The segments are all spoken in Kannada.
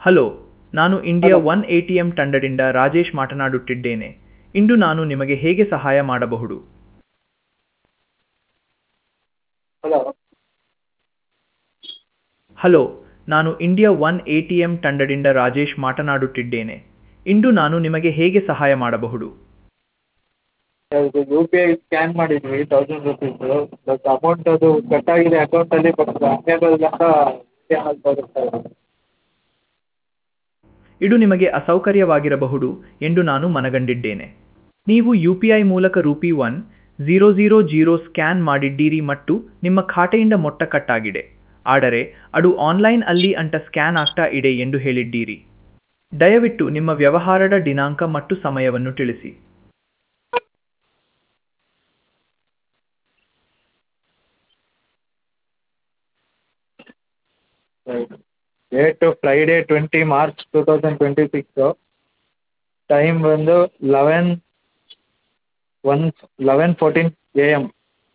ಹಲೋ ನಾನು India One A T M ತಂಡದಿಂದ ರಾಜೇಶ್ ಮಾತನಾಡುತ್ತಿದ್ದೇನೆ ಇಂದು ನಾನು ನಿಮಗೆ ಹೇಗೆ ಸಹಾಯ ಮಾಡಬಹುದು ಹಲೋ ಹಲೋ ನಾನು India One A T M ತಂಡದಿಂದ ರಾಜೇಶ್ ಮಾತನಾಡುತ್ತಿದ್ದೇನೆ ಇಂದು ನಾನು ನಿಮಗೆ ಹೇಗೆ ಸಹಾಯ ಮಾಡಬಹುದು ಇದು ಯು ಪಿ ಐ ಸ್ಕ್ಯಾನ್ ಮಾಡಿದ್ವಿ ತೌಸಂಡ್ ರುಪೀಸು ಬಟ್ ಅಮೌಂಟ್ ಅದು ಕಟ್ಟಾಗಿದೆ ಅಕೌಂಟಲ್ಲಿ ಬಟ್ ಅನ್ಯಬಲ್ ಅಂತ ಸ್ಕ್ಯಾನ್ ಆಗ್ತಾ ಇರುತ್ತೆ ಇದು ನಿಮಗೆ ಅಸೌಕರ್ಯವಾಗಿರಬಹುದು ಎಂದು ನಾನು ಮನಗಂಡಿದ್ದೇನೆ ನೀವು ಯು ಪಿ ಐ ಮೂಲಕ rupee one zero zero zero scan ಮಾಡಿದ್ದೀರಿ ಮತ್ತು ನಿಮ್ಮ ಖಾತೆಯಿಂದ ಮೊತ್ತ ಕಟ್ಟಾಗಿದೆ ಆದರೆ ಅದು ಆನ್ಲೈನ್ ಅಲ್ಲಿ ಅಂತ ಸ್ಕ್ಯಾನ್ ಆಗ್ತಾ ಇದೆ ಎಂದು ಹೇಳಿದ್ದೀರಿ ದಯವಿಟ್ಟು ನಿಮ್ಮ ವ್ಯವಹಾರದ ದಿನಾಂಕ ಮತ್ತು ಸಮಯವನ್ನು ತಿಳಿಸಿ date Friday twenty March two thousand twenty six time ಬಂದು eleven one eleven fourteen A M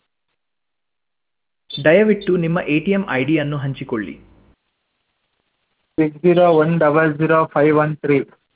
ದಯವಿಟ್ಟು ನಿಮ್ಮ ಎ ಟಿ ಎಂ ಐ ಡಿಯನ್ನು ಹಂಚಿಕೊಳ್ಳಿ six zero one double zero five one three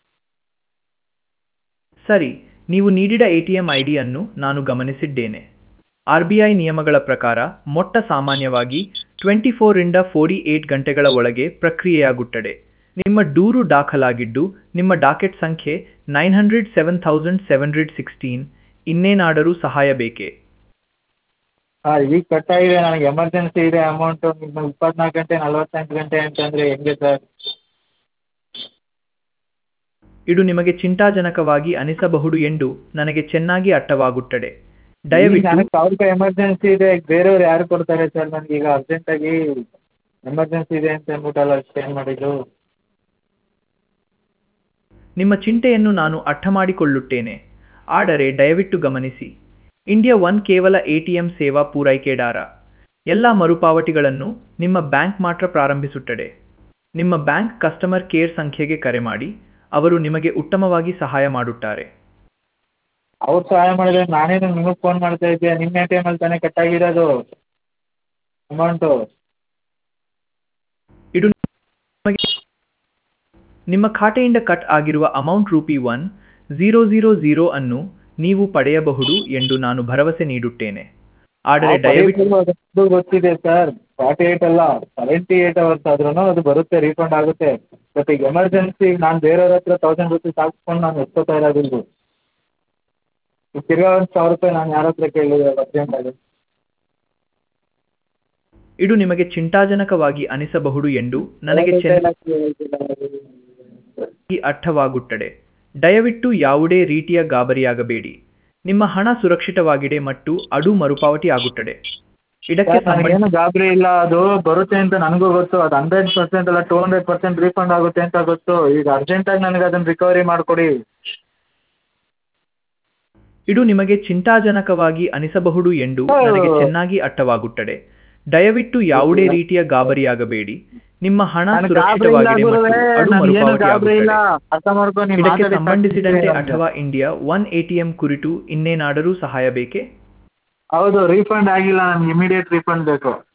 ಸರಿ ನೀವು ನೀಡಿದ ಎ ಟಿ ಎಂ ಐ ಡಿಯನ್ನು ನಾನು ಗಮನಿಸಿದ್ದೇನೆ ಆರ್ ಬಿ ಐ ನಿಯಮಗಳ ಪ್ರಕಾರ ಮೊಟ್ಟ ಸಾಮಾನ್ಯವಾಗಿ ಟ್ವೆಂಟಿ ಫೋರಿಂದ ಫೋರ್ಟಿ ಏಟ್ ಗಂಟೆಗಳ ಒಳಗೆ ಪ್ರಕ್ರಿಯೆಯಾಗುತ್ತದೆ ನಿಮ್ಮ ದೂರು ದಾಖಲಾಗಿದ್ದು ನಿಮ್ಮ ಡಾಕೆಟ್ ಸಂಖ್ಯೆ nine hundred seven thousand seven hundred sixteen ಇನ್ನೇನಾದರೂ ಸಹಾಯ ಬೇಕೇ ಹಾಂ ಈಗ ಕಟ್ಟಾಗಿದೆ ನನಗೆ ಎಮರ್ಜೆನ್ಸಿ ಇದೆ ಅಮೌಂಟು ನಿಮ್ಮ ಇಪ್ಪತ್ನಾಲ್ಕು ಗಂಟೆ ನಲವತ್ತೆಂಟು ಗಂಟೆ ಅಂತಂದರೆ ಹೆಂಗೆ ಸರ್ ಇದು ನಿಮಗೆ ಚಿಂತಾಜನಕವಾಗಿ ಅನಿಸಬಹುದು ಎಂದು ನನಗೆ ಚೆನ್ನಾಗಿ ಅರ್ಥವಾಗುತ್ತದೆ ಈಗ ದಯವಿಟ್ಟು ನನಗೆ ಸಾವಿರ ರೂಪಾಯಿ ಎಮರ್ಜೆನ್ಸಿ ಇದೆ ಈಗ ಬೇರೆಯವ್ರು ಯಾರು ಕೊಡ್ತಾರೆ ಸರ್ ನನಗೆ ಈಗ ಅರ್ಜೆಂಟಾಗಿ ಎಮರ್ಜೆನ್ಸಿ ಇದೆ ಅಂತ ಅಂದ್ಬಿಟ್ಟಲ್ಲ ಸ್ಕ್ಯಾನ್ ಮಾಡಿದ್ದು ನಿಮ್ಮ ಚಿಂತೆಯನ್ನು ನಾನು ಅರ್ಥ ಮಾಡಿಕೊಳ್ಳುತ್ತೇನೆ ಆದರೆ ದಯವಿಟ್ಟು ಗಮನಿಸಿ ಇಂಡಿಯಾ ಒನ್ ಕೇವಲ ಎಟಿಎಂ ಸೇವಾ ಪೂರೈಕೆದಾರ ಎಲ್ಲ ಮರುಪಾವತಿಗಳನ್ನು ನಿಮ್ಮ ಬ್ಯಾಂಕ್ ಮಾತ್ರ ಪ್ರಾರಂಭಿಸುತ್ತದೆ ನಿಮ್ಮ ಬ್ಯಾಂಕ್ ಕಸ್ಟಮರ್ ಕೇರ್ ಸಂಖ್ಯೆಗೆ ಕರೆ ಮಾಡಿ ಅವರು ನಿಮಗೆ ಉತ್ತಮವಾಗಿ ಸಹಾಯ ಮಾಡುತ್ತಾರೆ ಅವ್ರು ಸಹಾಯ ಮಾಡಿದ್ರೆ ನಾನೇನು ನಿಮಗೆ ಫೋನ್ ಮಾಡ್ತಾ ಇದ್ದೆ ನಿಮ್ಮ ಎ ಟಿ ಎಮಲ್ಲಿ ತಾನೇ ಕಟ್ಟಾಗಿರೋದು ಅಮೌಂಟು ಇದು ನಿಮಗೆ ನಿಮ್ಮ ಖಾತೆಯಿಂದ ಕಟ್ ಆಗಿರುವ amount rupee one zero zero zero ಅನ್ನು ನೀವು ಪಡೆಯಬಹುದು ಎಂದು ನಾನು ಭರವಸೆ ನೀಡುತ್ತೇನೆ ಆದರೆ ದಯವಿಟ್ಟು ಅದು ಗೊತ್ತಿದೆ ಸರ್ ಫಾರ್ಟಿ ಏಯ್ಟ್ ಅಲ್ಲ ಸೆವೆಂಟಿ ಏಯ್ಟ್ ಅವರ್ಸ್ ಆದ್ರೂ ಅದು ಬರುತ್ತೆ ರೀಫಂಡ್ ಆಗುತ್ತೆ ಬಟ್ ಈಗ ಎಮರ್ಜೆನ್ಸಿ ನಾನು ಬೇರೆಯವ್ರ ಹತ್ರ ತೌಸಂಡ್ ರುಪೀಸ್ ಹಾಕ್ಸ್ಕೊಂಡು ನಾನು ಎತ್ಕೋತಾ ಇರೋದು ಇದು ಈಗ ತಿರ್ಗಾ ಒಂದು ಸಾವಿರ ರೂಪಾಯಿ ನಾನು ಯಾರ ಹತ್ರ ಕೇಳಲಿ ಅರ್ಜೆಂಟಾಗಿ ಇದು ನಿಮಗೆ ಚಿಂತಾಜನಕವಾಗಿ ಅನಿಸಬಹುದು ಎಂದು ನನಗೆ ಚೆನ್ನಾಗಿ ಅರ್ಥವಾಗುತ್ತದೆ ದಯವಿಟ್ಟು ಯಾವುದೇ ರೀತಿಯ ಗಾಬರಿಯಾಗಬೇಡಿ ನಿಮ್ಮ ಹಣ ಸುರಕ್ಷಿತವಾಗಿದೆ ಮತ್ತು ಅದು ಮರುಪಾವತಿ ಆಗುತ್ತದೆ ಇದಕ್ಕೆ ಸಂಬಂಧ ನನಗೇನು ಗಾಬರಿ ಇಲ್ಲ ಅದು ಬರುತ್ತೆ ಅಂತ ನನಗೂ ಗೊತ್ತು ಅದು ಹಂಡ್ರೆಡ್ ಪರ್ಸೆಂಟ್ ಅಲ್ಲ ಟೂ ಹಂಡ್ರೆಡ್ ಪರ್ಸೆಂಟ್ ರೀಫಂಡ್ ಆಗುತ್ತೆ ಅಂತ ಗೊತ್ತು ಈಗ ಅರ್ಜೆಂಟಾಗಿ ನನಗೆ ಅದನ್ನು ರಿಕವರಿ ಮಾಡಿಕೊಡಿ ಇದು ನಿಮಗೆ ಚಿಂತಾಜನಕವಾಗಿ ಅನಿಸಬಹುದು ಎಂದು ನನಗೆ ಚೆನ್ನಾಗಿ ಅರ್ಥವಾಗುತ್ತದೆ ದಯವಿಟ್ಟು ಯಾವುದೇ ರೀತಿಯ ಗಾಬರಿಯಾಗಬೇಡಿ ನಿಮ್ಮ ಹಣ ನನಗೆ ಗಾಬರಿ ಇಲ್ಲ ಸುರಕ್ಷಿತವಾಗಿದೆ ಗುರುವೇ ಮತ್ತು ಅದು ನನಗೇನು ಮರುಪಾವತಿ ಗಾಬರಿ ಇಲ್ಲ ಆಗುತ್ತದೆ ಅರ್ಥ ಮಾಡ್ಕೊ ನೀನು ಇದಕ್ಕೆ ಮಾತಾಡಿ ಸಂಬಂಧಿಸಿದಂತೆ ಸಾಕು. ಅಥವಾ ಇಂಡಿಯಾ ಒನ್ ಎಟಿಎಂ ಕುರಿತು ಇನ್ನೇನಾದರೂ ಸಹಾಯ ಬೇಕೇ ಹೌದು ರೀಫಂಡ್ ಆಗಿಲ್ಲ ನನಗೆ ಇಮಿಡಿಯೇಟ್ ರೀಫಂಡ್ ಬೇಕು